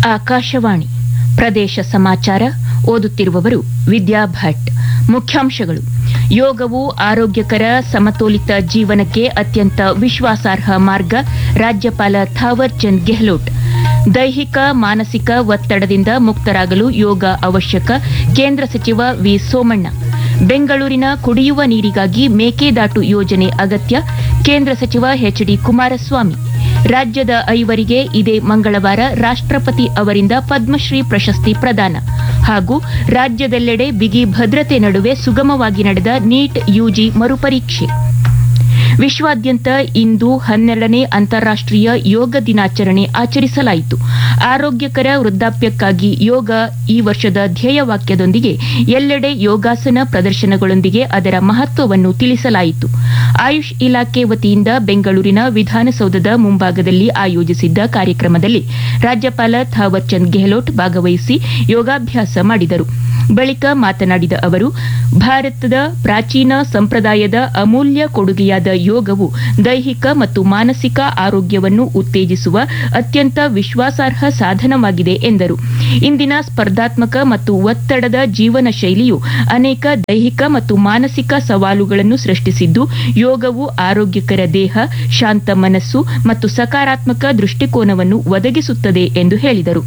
ಆಕಾಶವಾಣಿ ಪ್ರದೇಶ ಸಮಾಚಾರ ಓದುತ್ತಿರುವವರು ವಿದ್ಯಾ ಭಟ್ ಮುಖ್ಯಾಂಶಗಳು ಯೋಗವು ಆರೋಗ್ಯಕರ ಸಮತೋಲಿತ ಜೀವನಕ್ಕೆ ಅತ್ಯಂತ ವಿಶ್ವಾಸಾರ್ಹ ಮಾರ್ಗ ರಾಜ್ಯಪಾಲ ಥಾವರ್ ಚಂದ್ ಗೆಹ್ಲೋಟ್ ದೈಹಿಕ ಮಾನಸಿಕ ಒತ್ತಡದಿಂದ ಮುಕ್ತರಾಗಲು ಯೋಗ ಅವಶ್ಯಕ ಕೇಂದ್ರ ಸಚಿವ ವಿ ಸೋಮಣ್ಣ ಬೆಂಗಳೂರಿನ ಕುಡಿಯುವ ನೀರಿಗಾಗಿ ಮೇಕೆದಾಟು ಯೋಜನೆ ಅಗತ್ಯ ಕೇಂದ್ರ ಸಚಿವ ಎಚ್ಡಿ ಕುಮಾರಸ್ವಾಮಿ ರಾಜ್ಯದ ಐವರಿಗೆ ಇದೇ ಮಂಗಳವಾರ ರಾಷ್ಟ್ರಪತಿ ಅವರಿಂದ ಪದ್ಮಶ್ರೀ ಪ್ರಶಸ್ತಿ ಪ್ರದಾನ ಹಾಗೂ ರಾಜ್ಯದೆಲ್ಲೆಡೆ ಬಿಗಿ ಭದ್ರತೆ ನಡುವೆ ಸುಗಮವಾಗಿ ನಡೆದ ನೀಟ್ ಯುಜಿ ಮರುಪರೀಕ್ಷೆ ವಿಶ್ವಾದ್ಯಂತ ಇಂದು ಹನ್ನೆರಡನೇ ಅಂತಾರಾಷ್ಟೀಯ ಯೋಗ ದಿನಾಚರಣೆ ಆಚರಿಸಲಾಯಿತು ಆರೋಗ್ಯಕರ ವೃದ್ಧಾಪ್ಯಕ್ಕಾಗಿ ಯೋಗ ಈ ವರ್ಷದ ಧ್ಯೇಯವಾಕ್ಯದೊಂದಿಗೆ ಎಲ್ಲೆಡೆ ಯೋಗಾಸನ ಪ್ರದರ್ಶನಗಳೊಂದಿಗೆ ಅದರ ಮಹತ್ವವನ್ನು ತಿಳಿಸಲಾಯಿತು ಆಯುಷ್ ಇಲಾಖೆ ವತಿಯಿಂದ ಬೆಂಗಳೂರಿನ ವಿಧಾನಸೌಧದ ಮುಂಭಾಗದಲ್ಲಿ ಆಯೋಜಿಸಿದ್ದ ಕಾರ್ಯಕ್ರಮದಲ್ಲಿ ರಾಜ್ಯಪಾಲ ಥಾವರ್ ಚಂದ್ ಗೆಹ್ಲೋಟ್ ಭಾಗವಹಿಸಿ ಯೋಗಾಭ್ಯಾಸ ಮಾಡಿದರು ಬಳಿಕ ಮಾತನಾಡಿದ ಅವರು ಭಾರತದ ಪ್ರಾಚೀನ ಸಂಪ್ರದಾಯದ ಅಮೂಲ್ಯ ಕೊಡುಗೆಯಾದ ಯೋಗವು ದೈಹಿಕ ಮತ್ತು ಮಾನಸಿಕ ಆರೋಗ್ಯವನ್ನು ಉತ್ತೇಜಿಸುವ ಅತ್ಯಂತ ವಿಶ್ವಾಸಾರ್ಹ ಸಾಧನವಾಗಿದೆ ಎಂದರು ಇಂದಿನ ಸ್ಪರ್ಧಾತ್ಮಕ ಮತ್ತು ಒತ್ತಡದ ಜೀವನ ಶೈಲಿಯು ಅನೇಕ ದೈಹಿಕ ಮತ್ತು ಮಾನಸಿಕ ಸವಾಲುಗಳನ್ನು ಸೃಷ್ಟಿಸಿದ್ದು ಯೋಗವು ಆರೋಗ್ಯಕರ ದೇಹ ಶಾಂತ ಮನಸ್ಸು ಮತ್ತು ಸಕಾರಾತ್ಮಕ ದೃಷ್ಟಿಕೋನವನ್ನು ಒದಗಿಸುತ್ತದೆ ಎಂದು ಹೇಳಿದರು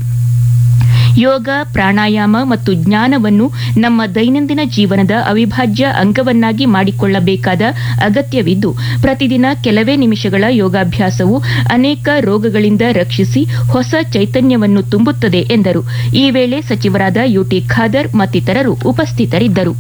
ಯೋಗ ಪ್ರಾಣಾಯಾಮ ಮತ್ತು ಜ್ಞಾನವನ್ನು ನಮ್ಮ ದೈನಂದಿನ ಜೀವನದ ಅವಿಭಾಜ್ಯ ಅಂಗವನ್ನಾಗಿ ಮಾಡಿಕೊಳ್ಳಬೇಕಾದ ಅಗತ್ಯವಿದ್ದು ಪ್ರತಿದಿನ ಕೆಲವೇ ನಿಮಿಷಗಳ ಯೋಗಾಭ್ಯಾಸವು ಅನೇಕ ರೋಗಗಳಿಂದ ರಕ್ಷಿಸಿ ಹೊಸ ಚೈತನ್ಯವನ್ನು ತುಂಬುತ್ತದೆ ಎಂದರು ಈ ವೇಳೆ ಸಚಿವರಾದ ಯುಟಿ ಖಾದರ್ ಮತ್ತಿತರರು ಉಪಸ್ಥಿತರಿದ್ದರು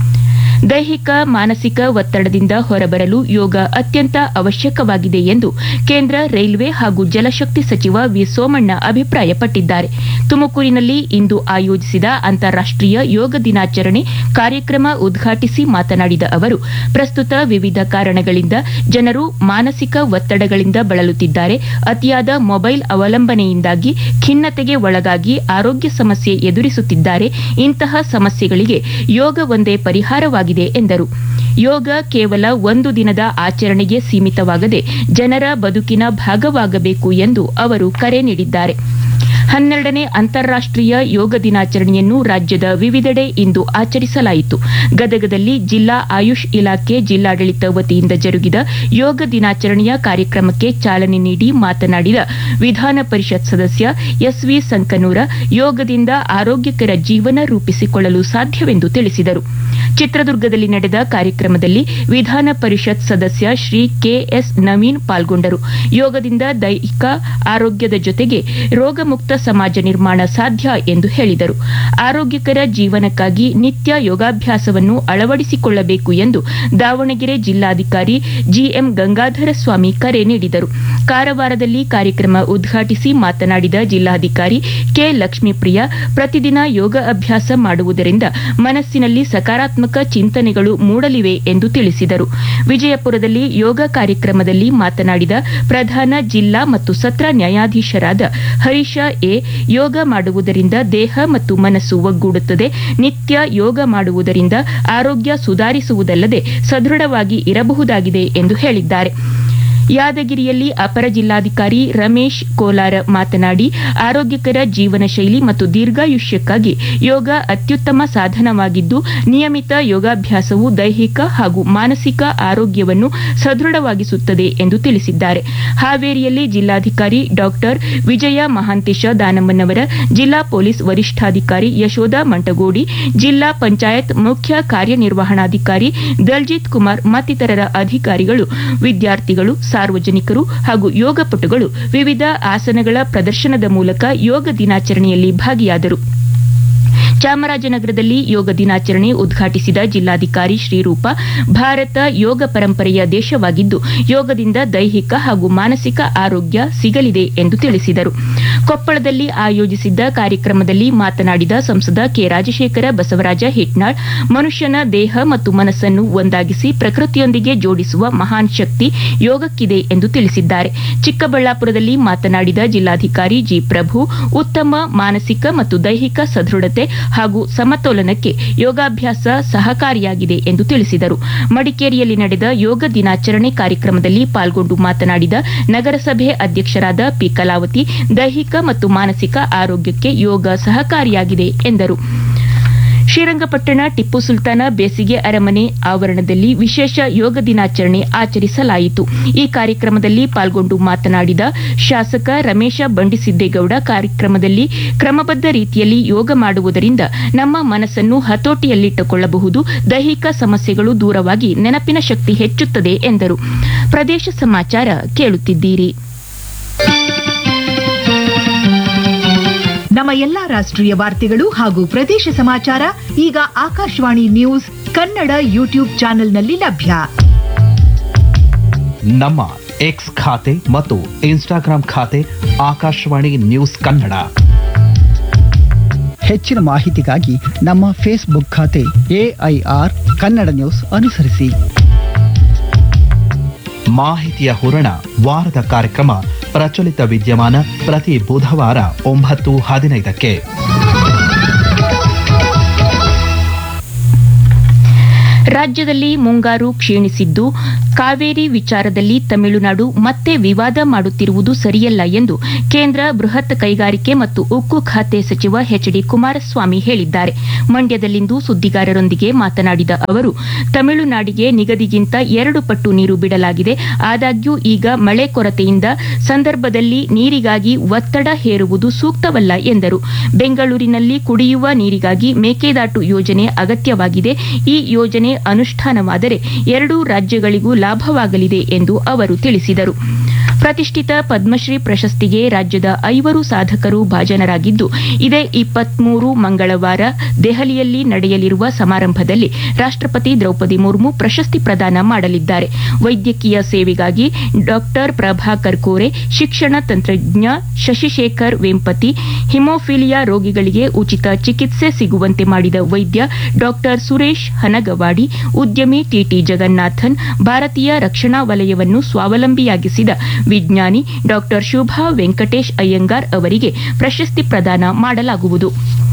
ದೈಹಿಕ ಮಾನಸಿಕ ಒತ್ತಡದಿಂದ ಹೊರಬರಲು ಯೋಗ ಅತ್ಯಂತ ಅವಶ್ಯಕವಾಗಿದೆ ಎಂದು ಕೇಂದ್ರ ರೈಲ್ವೆ ಹಾಗೂ ಜಲಶಕ್ತಿ ಸಚಿವ ವಿ ಸೋಮಣ್ಣ ಅಭಿಪ್ರಾಯಪಟ್ಟಿದ್ದಾರೆ ತುಮಕೂರಿನಲ್ಲಿ ಇಂದು ಆಯೋಜಿಸಿದ ಅಂತಾರಾಷ್ಟೀಯ ಯೋಗ ದಿನಾಚರಣೆ ಕಾರ್ಯಕ್ರಮ ಉದ್ಘಾಟಿಸಿ ಮಾತನಾಡಿದ ಅವರು ಪ್ರಸ್ತುತ ವಿವಿಧ ಕಾರಣಗಳಿಂದ ಜನರು ಮಾನಸಿಕ ಒತ್ತಡಗಳಿಂದ ಬಳಲುತ್ತಿದ್ದಾರೆ ಅತಿಯಾದ ಮೊಬೈಲ್ ಅವಲಂಬನೆಯಿಂದಾಗಿ ಖಿನ್ನತೆಗೆ ಒಳಗಾಗಿ ಆರೋಗ್ಯ ಸಮಸ್ಯೆ ಎದುರಿಸುತ್ತಿದ್ದಾರೆ ಇಂತಹ ಸಮಸ್ಯೆಗಳಿಗೆ ಯೋಗ ಒಂದೇ ಪರಿಹಾರವಾಗಿದೆ ಎಂದರು ಯೋಗ ಕೇವಲ ಒಂದು ದಿನದ ಆಚರಣೆಗೆ ಸೀಮಿತವಾಗದೆ ಜನರ ಬದುಕಿನ ಭಾಗವಾಗಬೇಕು ಎಂದು ಅವರು ಕರೆ ನೀಡಿದ್ದಾರೆ ಹನ್ನೆರಡನೇ ಅಂತಾರಾಷ್ಟೀಯ ಯೋಗ ದಿನಾಚರಣೆಯನ್ನು ರಾಜ್ಯದ ವಿವಿಧೆಡೆ ಇಂದು ಆಚರಿಸಲಾಯಿತು ಗದಗದಲ್ಲಿ ಜಿಲ್ಲಾ ಆಯುಷ್ ಇಲಾಖೆ ಜಿಲ್ಲಾಡಳಿತ ವತಿಯಿಂದ ಜರುಗಿದ ಯೋಗ ದಿನಾಚರಣೆಯ ಕಾರ್ಯಕ್ರಮಕ್ಕೆ ಚಾಲನೆ ನೀಡಿ ಮಾತನಾಡಿದ ವಿಧಾನ ಪರಿಷತ್ ಸದಸ್ಯ ಎಸ್ವಿ ಸಂಕನೂರ ಯೋಗದಿಂದ ಆರೋಗ್ಯಕರ ಜೀವನ ರೂಪಿಸಿಕೊಳ್ಳಲು ಸಾಧ್ಯವೆಂದು ತಿಳಿಸಿದರು ಚಿತ್ರದುರ್ಗದಲ್ಲಿ ನಡೆದ ಕಾರ್ಯಕ್ರಮದಲ್ಲಿ ವಿಧಾನ ಪರಿಷತ್ ಸದಸ್ಯ ಶ್ರೀ ಕೆಎಸ್ ನವೀನ್ ಪಾಲ್ಗೊಂಡರು ಯೋಗದಿಂದ ದೈಹಿಕ ಆರೋಗ್ಯದ ಜೊತೆಗೆ ರೋಗಮುಕ್ತ ಸಮಾಜ ನಿರ್ಮಾಣ ಸಾಧ್ಯ ಎಂದು ಹೇಳಿದರು ಆರೋಗ್ಯಕರ ಜೀವನಕ್ಕಾಗಿ ನಿತ್ಯ ಯೋಗಾಭ್ಯಾಸವನ್ನು ಅಳವಡಿಸಿಕೊಳ್ಳಬೇಕು ಎಂದು ದಾವಣಗೆರೆ ಜಿಲ್ಲಾಧಿಕಾರಿ ಜಿಎಂ ಗಂಗಾಧರ ಸ್ವಾಮಿ ಕರೆ ನೀಡಿದರು ಕಾರವಾರದಲ್ಲಿ ಕಾರ್ಯಕ್ರಮ ಉದ್ಘಾಟಿಸಿ ಮಾತನಾಡಿದ ಜಿಲ್ಲಾಧಿಕಾರಿ ಕೆ ಲಕ್ಷ್ಮೀಪ್ರಿಯ ಪ್ರತಿದಿನ ಯೋಗ ಅಭ್ಯಾಸ ಮಾಡುವುದರಿಂದ ಮನಸ್ಸಿನಲ್ಲಿ ಸಕಾರಾತ್ಮಕ ಚಿಂತನೆಗಳು ಮೂಡಲಿವೆ ಎಂದು ತಿಳಿಸಿದರು ವಿಜಯಪುರದಲ್ಲಿ ಯೋಗ ಕಾರ್ಯಕ್ರಮದಲ್ಲಿ ಮಾತನಾಡಿದ ಪ್ರಧಾನ ಜಿಲ್ಲಾ ಮತ್ತು ಸತ್ರ ನ್ಯಾಯಾಧೀಶರಾದ ಹರೀಶ ಎ ಯೋಗ ಮಾಡುವುದರಿಂದ ದೇಹ ಮತ್ತು ಮನಸ್ಸು ಒಗ್ಗೂಡುತ್ತದೆ ನಿತ್ಯ ಯೋಗ ಮಾಡುವುದರಿಂದ ಆರೋಗ್ಯ ಸುಧಾರಿಸುವುದಲ್ಲದೆ ಸದೃಢವಾಗಿ ಇರಬಹುದಾಗಿದೆ ಎಂದು ಹೇಳಿದ್ದಾರೆ ಯಾದಗಿರಿಯಲ್ಲಿ ಅಪರ ಜಿಲ್ಲಾಧಿಕಾರಿ ರಮೇಶ್ ಕೋಲಾರ ಮಾತನಾಡಿ ಆರೋಗ್ಯಕರ ಜೀವನ ಶೈಲಿ ಮತ್ತು ದೀರ್ಘಾಯುಷ್ಯಕ್ಕಾಗಿ ಯೋಗ ಅತ್ಯುತ್ತಮ ಸಾಧನವಾಗಿದ್ದು ನಿಯಮಿತ ಯೋಗಾಭ್ಯಾಸವು ದೈಹಿಕ ಹಾಗೂ ಮಾನಸಿಕ ಆರೋಗ್ಯವನ್ನು ಸದೃಢವಾಗಿಸುತ್ತದೆ ಎಂದು ತಿಳಿಸಿದ್ದಾರೆ ಹಾವೇರಿಯಲ್ಲಿ ಜಿಲ್ಲಾಧಿಕಾರಿ ಡಾಕ್ಟರ್ ವಿಜಯ ಮಹಾಂತೇಶ ದಾನಮ್ಮನವರ ಜಿಲ್ಲಾ ಪೊಲೀಸ್ ವರಿಷ್ಠಾಧಿಕಾರಿ ಯಶೋಧ ಮಂಟಗೋಡಿ ಜಿಲ್ಲಾ ಪಂಚಾಯತ್ ಮುಖ್ಯ ಕಾರ್ಯನಿರ್ವಹಣಾಧಿಕಾರಿ ದಲ್ಜಿತ್ ಕುಮಾರ್ ಮತ್ತಿತರರ ಅಧಿಕಾರಿಗಳು ವಿದ್ಯಾರ್ಥಿಗಳು ಸಾರ್ವಜನಿಕರು ಹಾಗೂ ಯೋಗಪಟುಗಳು ವಿವಿಧ ಆಸನಗಳ ಪ್ರದರ್ಶನದ ಮೂಲಕ ಯೋಗ ದಿನಾಚರಣೆಯಲ್ಲಿ ಭಾಗಿಯಾದರು ಚಾಮರಾಜನಗರದಲ್ಲಿ ಯೋಗ ದಿನಾಚರಣೆ ಉದ್ಘಾಟಿಸಿದ ಜಿಲ್ಲಾಧಿಕಾರಿ ಶ್ರೀರೂಪ ಭಾರತ ಯೋಗ ಪರಂಪರೆಯ ದೇಶವಾಗಿದ್ದು ಯೋಗದಿಂದ ದೈಹಿಕ ಹಾಗೂ ಮಾನಸಿಕ ಆರೋಗ್ಯ ಸಿಗಲಿದೆ ಎಂದು ತಿಳಿಸಿದರು ಕೊಪ್ಪಳದಲ್ಲಿ ಆಯೋಜಿಸಿದ್ದ ಕಾರ್ಯಕ್ರಮದಲ್ಲಿ ಮಾತನಾಡಿದ ಸಂಸದ ಕೆ ರಾಜಶೇಖರ ಬಸವರಾಜ ಹಿಟ್ನಾಳ್ ಮನುಷ್ಯನ ದೇಹ ಮತ್ತು ಮನಸ್ಸನ್ನು ಒಂದಾಗಿಸಿ ಪ್ರಕೃತಿಯೊಂದಿಗೆ ಜೋಡಿಸುವ ಮಹಾನ್ ಶಕ್ತಿ ಯೋಗಕ್ಕಿದೆ ಎಂದು ತಿಳಿಸಿದ್ದಾರೆ ಚಿಕ್ಕಬಳ್ಳಾಪುರದಲ್ಲಿ ಮಾತನಾಡಿದ ಜಿಲ್ಲಾಧಿಕಾರಿ ಜಿ ಪ್ರಭು ಉತ್ತಮ ಮಾನಸಿಕ ಮತ್ತು ದೈಹಿಕ ಸದೃಢತೆ ಹಾಗೂ ಸಮತೋಲನಕ್ಕೆ ಯೋಗಾಭ್ಯಾಸ ಸಹಕಾರಿಯಾಗಿದೆ ಎಂದು ತಿಳಿಸಿದರು ಮಡಿಕೇರಿಯಲ್ಲಿ ನಡೆದ ಯೋಗ ದಿನಾಚರಣೆ ಕಾರ್ಯಕ್ರಮದಲ್ಲಿ ಪಾಲ್ಗೊಂಡು ಮಾತನಾಡಿದ ನಗರಸಭೆ ಅಧ್ಯಕ್ಷರಾದ ಪಿ ಕಲಾವತಿ ದೈಹಿಕ ಮತ್ತು ಮಾನಸಿಕ ಆರೋಗ್ಯಕ್ಕೆ ಯೋಗ ಸಹಕಾರಿಯಾಗಿದೆ ಎಂದರು ಶ್ರೀರಂಗಪಟ್ಟಣ ಟಿಪ್ಪು ಸುಲ್ತಾನ ಬೇಸಿಗೆ ಅರಮನೆ ಆವರಣದಲ್ಲಿ ವಿಶೇಷ ಯೋಗ ದಿನಾಚರಣೆ ಆಚರಿಸಲಾಯಿತು ಈ ಕಾರ್ಯಕ್ರಮದಲ್ಲಿ ಪಾಲ್ಗೊಂಡು ಮಾತನಾಡಿದ ಶಾಸಕ ರಮೇಶ ಬಂಡಿಸಿದ್ದೇಗೌಡ ಕಾರ್ಯಕ್ರಮದಲ್ಲಿ ಕ್ರಮಬದ್ಧ ರೀತಿಯಲ್ಲಿ ಯೋಗ ಮಾಡುವುದರಿಂದ ನಮ್ಮ ಮನಸ್ಸನ್ನು ಹತೋಟಿಯಲ್ಲಿಟ್ಟುಕೊಳ್ಳಬಹುದು ದೈಹಿಕ ಸಮಸ್ಯೆಗಳು ದೂರವಾಗಿ ನೆನಪಿನ ಶಕ್ತಿ ಹೆಚ್ಚುತ್ತದೆ ಎಂದರು ಪ್ರದೇಶ ಸಮಾಚಾರ ಕೇಳುತ್ತಿದ್ದೀರಿ ನಮ್ಮ ಎಲ್ಲಾ ರಾಷ್ಟ್ರೀಯ ವಾರ್ತೆಗಳು ಹಾಗೂ ಪ್ರದೇಶ ಸಮಾಚಾರ ಈಗ ಆಕಾಶವಾಣಿ ನ್ಯೂಸ್ ಕನ್ನಡ ಯೂಟ್ಯೂಬ್ ಚಾನೆಲ್ನಲ್ಲಿ ಲಭ್ಯ ನಮ್ಮ ಎಕ್ಸ್ ಖಾತೆ ಮತ್ತು ಇನ್ಸ್ಟಾಗ್ರಾಂ ಖಾತೆ ಆಕಾಶವಾಣಿ ನ್ಯೂಸ್ ಕನ್ನಡ ಹೆಚ್ಚಿನ ಮಾಹಿತಿಗಾಗಿ ನಮ್ಮ ಫೇಸ್ಬುಕ್ ಖಾತೆ ಎಐಆರ್ ಕನ್ನಡ ನ್ಯೂಸ್ ಅನುಸರಿಸಿ ಮಾಹಿತಿಯ ಹೂರಣ ವಾರದ ಕಾರ್ಯಕ್ರಮ ಪ್ರಚಲಿತ ವಿದ್ಯಮಾನ ಪ್ರತಿ ಬುಧವಾರ ಒಂಬತ್ತು ಹದಿನೈದಕ್ಕೆ ರಾಜ್ಯದಲ್ಲಿ ಮುಂಗಾರು ಕ್ಷೀಣಿಸಿದ್ದು ಕಾವೇರಿ ವಿಚಾರದಲ್ಲಿ ತಮಿಳುನಾಡು ಮತ್ತೆ ವಿವಾದ ಮಾಡುತ್ತಿರುವುದು ಸರಿಯಲ್ಲ ಎಂದು ಕೇಂದ್ರ ಬೃಹತ್ ಕೈಗಾರಿಕೆ ಮತ್ತು ಉಕ್ಕು ಖಾತೆ ಸಚಿವ ಎಚ್ ಡಿ ಕುಮಾರಸ್ವಾಮಿ ಹೇಳಿದ್ದಾರೆ ಮಂಡ್ಯದಲ್ಲಿಂದು ಸುದ್ದಿಗಾರರೊಂದಿಗೆ ಮಾತನಾಡಿದ ಅವರು ತಮಿಳುನಾಡಿಗೆ ನಿಗದಿಗಿಂತ ಎರಡು ಪಟ್ಟು ನೀರು ಬಿಡಲಾಗಿದೆ ಆದಾಗ್ಯೂ ಈಗ ಮಳೆ ಕೊರತೆಯಿಂದ ಸಂದರ್ಭದಲ್ಲಿ ನೀರಿಗಾಗಿ ಒತ್ತಡ ಹೇರುವುದು ಸೂಕ್ತವಲ್ಲ ಎಂದರು ಬೆಂಗಳೂರಿನಲ್ಲಿ ಕುಡಿಯುವ ನೀರಿಗಾಗಿ ಮೇಕೆದಾಟು ಯೋಜನೆ ಅಗತ್ಯವಾಗಿದೆ ಈ ಯೋಜನೆ ಅನುಷ್ಠಾನವಾದರೆ ಎರಡೂ ರಾಜ್ಯಗಳಿಗೂ ಲಾಭವಾಗಲಿದೆ ಎಂದು ಅವರು ತಿಳಿಸಿದರು ಪ್ರತಿಷ್ಠಿತ ಪದ್ಮಶ್ರೀ ಪ್ರಶಸ್ತಿಗೆ ರಾಜ್ಯದ ಐವರು ಸಾಧಕರು ಭಾಜನರಾಗಿದ್ದು ಇದೇ ಇಪ್ಪತ್ಮೂರು ಮಂಗಳವಾರ ದೆಹಲಿಯಲ್ಲಿ ನಡೆಯಲಿರುವ ಸಮಾರಂಭದಲ್ಲಿ ರಾಷ್ಟಪತಿ ದ್ರೌಪದಿ ಮುರ್ಮು ಪ್ರಶಸ್ತಿ ಪ್ರದಾನ ಮಾಡಲಿದ್ದಾರೆ ವೈದ್ಯಕೀಯ ಸೇವೆಗಾಗಿ ಡಾಕ್ಟರ್ ಪ್ರಭಾಕರ್ ಕೋರೆ ಶಿಕ್ಷಣ ತಂತ್ರಜ್ಞ ಶಶಿಶೇಖರ್ ವೆಂಪತಿ ಹಿಮೋಫಿಲಿಯಾ ರೋಗಿಗಳಿಗೆ ಉಚಿತ ಚಿಕಿತ್ಸೆ ಸಿಗುವಂತೆ ಮಾಡಿದ ವೈದ್ಯ ಡಾಕ್ಟರ್ ಸುರೇಶ್ ಹನಗವಾಡಿ ಉದ್ಯಮಿ ಟಿಟಿ ಜಗನ್ನಾಥನ್ ಭಾರತೀಯ ರಕ್ಷಣಾ ವಲಯವನ್ನು ಸ್ವಾವಲಂಬಿಯಾಗಿಸಿದ ವಿಜ್ಞಾನಿ ಡಾಕ್ಟರ್ ಶುಭಾ ವೆಂಕಟೇಶ್ ಅಯ್ಯಂಗಾರ್ ಅವರಿಗೆ ಪ್ರಶಸ್ತಿ ಪ್ರದಾನ ಮಾಡಲಾಗುವುದು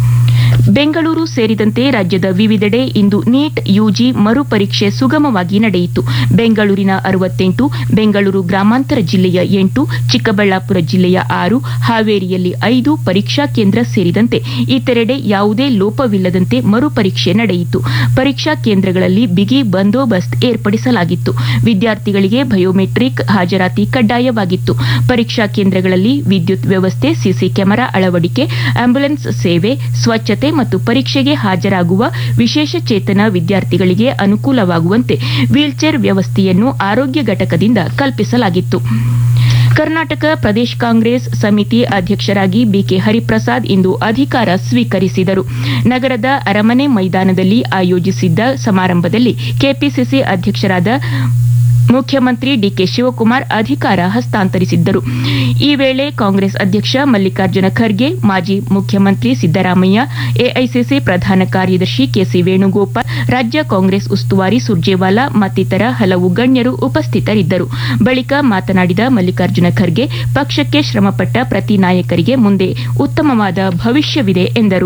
ಬೆಂಗಳೂರು ಸೇರಿದಂತೆ ರಾಜ್ಯದ ವಿವಿಧೆಡೆ ಇಂದು ನೀಟ್ ಯುಜಿ ಮರುಪರೀಕ್ಷೆ ಸುಗಮವಾಗಿ ನಡೆಯಿತು ಬೆಂಗಳೂರಿನ ಅರವತ್ತೆಂಟು ಬೆಂಗಳೂರು ಗ್ರಾಮಾಂತರ ಜಿಲ್ಲೆಯ ಎಂಟು ಚಿಕ್ಕಬಳ್ಳಾಪುರ ಜಿಲ್ಲೆಯ ಆರು ಹಾವೇರಿಯಲ್ಲಿ ಐದು ಪರೀಕ್ಷಾ ಕೇಂದ್ರ ಸೇರಿದಂತೆ ಇತರೆಡೆ ಯಾವುದೇ ಲೋಪವಿಲ್ಲದಂತೆ ಮರುಪರೀಕ್ಷೆ ನಡೆಯಿತು ಪರೀಕ್ಷಾ ಕೇಂದ್ರಗಳಲ್ಲಿ ಬಿಗಿ ಬಂದೋಬಸ್ತ್ ಏರ್ಪಡಿಸಲಾಗಿತ್ತು ವಿದ್ಯಾರ್ಥಿಗಳಿಗೆ ಬಯೋಮೆಟ್ರಿಕ್ ಹಾಜರಾತಿ ಕಡ್ಡಾಯವಾಗಿತ್ತು ಪರೀಕ್ಷಾ ಕೇಂದ್ರಗಳಲ್ಲಿ ವಿದ್ಯುತ್ ವ್ಯವಸ್ಥೆ ಸಿಸಿ ಕ್ಯಾಮೆರಾ ಅಳವಡಿಕೆ ಆಂಬ್ಯುಲೆನ್ಸ್ ಸೇವೆ ಸ್ವಚ್ಛತೆ ಮತ್ತು ಪರೀಕ್ಷೆಗೆ ಹಾಜರಾಗುವ ವಿಶೇಷ ಚೇತನ ವಿದ್ಯಾರ್ಥಿಗಳಿಗೆ ಅನುಕೂಲವಾಗುವಂತೆ ವೀಲ್ಚೇರ್ ವ್ಯವಸ್ಥೆಯನ್ನು ಆರೋಗ್ಯ ಘಟಕದಿಂದ ಕಲ್ಪಿಸಲಾಗಿತ್ತು ಕರ್ನಾಟಕ ಪ್ರದೇಶ ಕಾಂಗ್ರೆಸ್ ಸಮಿತಿ ಅಧ್ಯಕ್ಷರಾಗಿ ಬಿಕೆ ಹರಿಪ್ರಸಾದ್ ಇಂದು ಅಧಿಕಾರ ಸ್ವೀಕರಿಸಿದರು ನಗರದ ಅರಮನೆ ಮೈದಾನದಲ್ಲಿ ಆಯೋಜಿಸಿದ್ದ ಸಮಾರಂಭದಲ್ಲಿ ಕೆಪಿಸಿಸಿ ಅಧ್ಯಕ್ಷರಾದ ಮುಖ್ಯಮಂತ್ರಿ ಡಿಕೆ ಶಿವಕುಮಾರ್ ಅಧಿಕಾರ ಹಸ್ತಾಂತರಿಸಿದ್ದರು ಈ ವೇಳೆ ಕಾಂಗ್ರೆಸ್ ಅಧ್ಯಕ್ಷ ಮಲ್ಲಿಕಾರ್ಜುನ ಖರ್ಗೆ ಮಾಜಿ ಮುಖ್ಯಮಂತ್ರಿ ಸಿದ್ದರಾಮಯ್ಯ ಎಐಸಿಸಿ ಪ್ರಧಾನ ಕಾರ್ಯದರ್ಶಿ ಕೆಸಿ ವೇಣುಗೋಪಾಲ್ ರಾಜ್ಯ ಕಾಂಗ್ರೆಸ್ ಉಸ್ತುವಾರಿ ಸುರ್ಜೇವಾಲಾ ಮತ್ತಿತರ ಹಲವು ಗಣ್ಯರು ಉಪಸ್ಥಿತರಿದ್ದರು ಬಳಿಕ ಮಾತನಾಡಿದ ಮಲ್ಲಿಕಾರ್ಜುನ ಖರ್ಗೆ ಪಕ್ಷಕ್ಕೆ ಶ್ರಮಪಟ್ಟ ಪ್ರತಿ ನಾಯಕರಿಗೆ ಮುಂದೆ ಉತ್ತಮವಾದ ಭವಿಷ್ಯವಿದೆ ಎಂದರು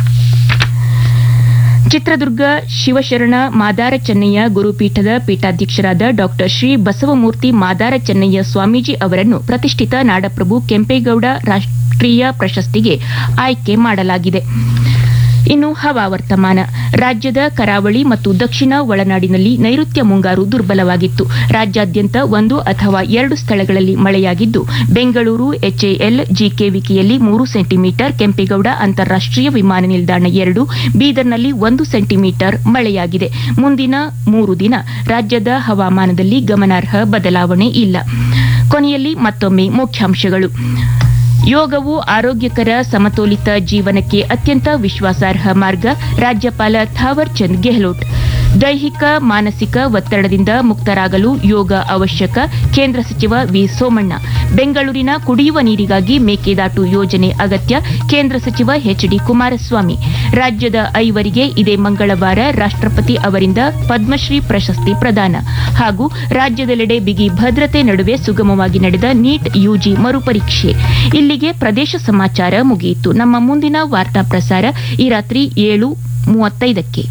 ಚಿತ್ರದುರ್ಗ ಶಿವಶರಣ ಮಾದಾರ ಚೆನ್ನಯ್ಯ ಗುರುಪೀಠದ ಪೀಠಾಧ್ಯಕ್ಷರಾದ ಡಾ ಶ್ರೀ ಬಸವಮೂರ್ತಿ ಮಾದಾರ ಚೆನ್ನಯ್ಯ ಸ್ವಾಮೀಜಿ ಅವರನ್ನು ಪ್ರತಿಷ್ಠಿತ ನಾಡಪ್ರಭು ಕೆಂಪೇಗೌಡ ರಾಷ್ಟ್ರೀಯ ಪ್ರಶಸ್ತಿಗೆ ಆಯ್ಕೆ ಮಾಡಲಾಗಿದೆ ಇನ್ನು ಹವಾವರ್ತಮಾನ ರಾಜ್ಯದ ಕರಾವಳಿ ಮತ್ತು ದಕ್ಷಿಣ ಒಳನಾಡಿನಲ್ಲಿ ನೈಋತ್ಯ ಮುಂಗಾರು ದುರ್ಬಲವಾಗಿತ್ತು ರಾಜ್ಯಾದ್ಯಂತ ಒಂದು ಅಥವಾ ಎರಡು ಸ್ಥಳಗಳಲ್ಲಿ ಮಳೆಯಾಗಿದ್ದು ಬೆಂಗಳೂರು ಎಚ್ಎಎಲ್ ಜಿಕೆವಿಕೆಯಲ್ಲಿ ಮೂರು ಸೆಂಟಿಮೀಟರ್ ಕೆಂಪೇಗೌಡ ಅಂತಾರಾಷ್ಟೀಯ ವಿಮಾನ ನಿಲ್ದಾಣ ಎರಡು ಬೀದರ್ನಲ್ಲಿ ಒಂದು ಸೆಂಟಿಮೀಟರ್ ಮಳೆಯಾಗಿದೆ ಮುಂದಿನ ಮೂರು ದಿನ ರಾಜ್ಯದ ಹವಾಮಾನದಲ್ಲಿ ಗಮನಾರ್ಹ ಬದಲಾವಣೆ ಇಲ್ಲ ಕೊನೆಯಲ್ಲಿ ಮತ್ತೊಮ್ಮೆ ಮುಖ್ಯಾಂಶಗಳು ಯೋಗವು ಆರೋಗ್ಯಕರ ಸಮತೋಲಿತ ಜೀವನಕ್ಕೆ ಅತ್ಯಂತ ವಿಶ್ವಾಸಾರ್ಹ ಮಾರ್ಗ ರಾಜ್ಯಪಾಲ ಥಾವರ್ ಚಂದ್ ಗೆಹ್ಲೋಟ್ ದೈಹಿಕ ಮಾನಸಿಕ ಒತ್ತಡದಿಂದ ಮುಕ್ತರಾಗಲು ಯೋಗ ಅವಶ್ಯಕ ಕೇಂದ್ರ ಸಚಿವ ವಿ ಸೋಮಣ್ಣ ಬೆಂಗಳೂರಿನ ಕುಡಿಯುವ ನೀರಿಗಾಗಿ ಮೇಕೆದಾಟು ಯೋಜನೆ ಅಗತ್ಯ ಕೇಂದ್ರ ಸಚಿವ ಎಚ್ಡಿ ಕುಮಾರಸ್ವಾಮಿ ರಾಜ್ಯದ ಐವರಿಗೆ ಇದೇ ಮಂಗಳವಾರ ರಾಷ್ಟ್ರಪತಿ ಅವರಿಂದ ಪದ್ಮಶ್ರೀ ಪ್ರಶಸ್ತಿ ಪ್ರದಾನ ಹಾಗೂ ರಾಜ್ಯದೆಲ್ಲೆಡೆ ಬಿಗಿ ಭದ್ರತೆ ನಡುವೆ ಸುಗಮವಾಗಿ ನಡೆದ ನೀಟ್ ಯುಜಿ ಮರುಪರೀಕ್ಷೆ ಇಲ್ಲಿಗೆ ಪ್ರದೇಶ ಸಮಾಚಾರ ಮುಗಿಯಿತು ನಮ್ಮ ಮುಂದಿನ ವಾರ್ತಾ ಪ್ರಸಾರ ಈ ರಾತ್ರಿ ಏಳು ಮೂವತ್ತೈದಕ್ಕೆ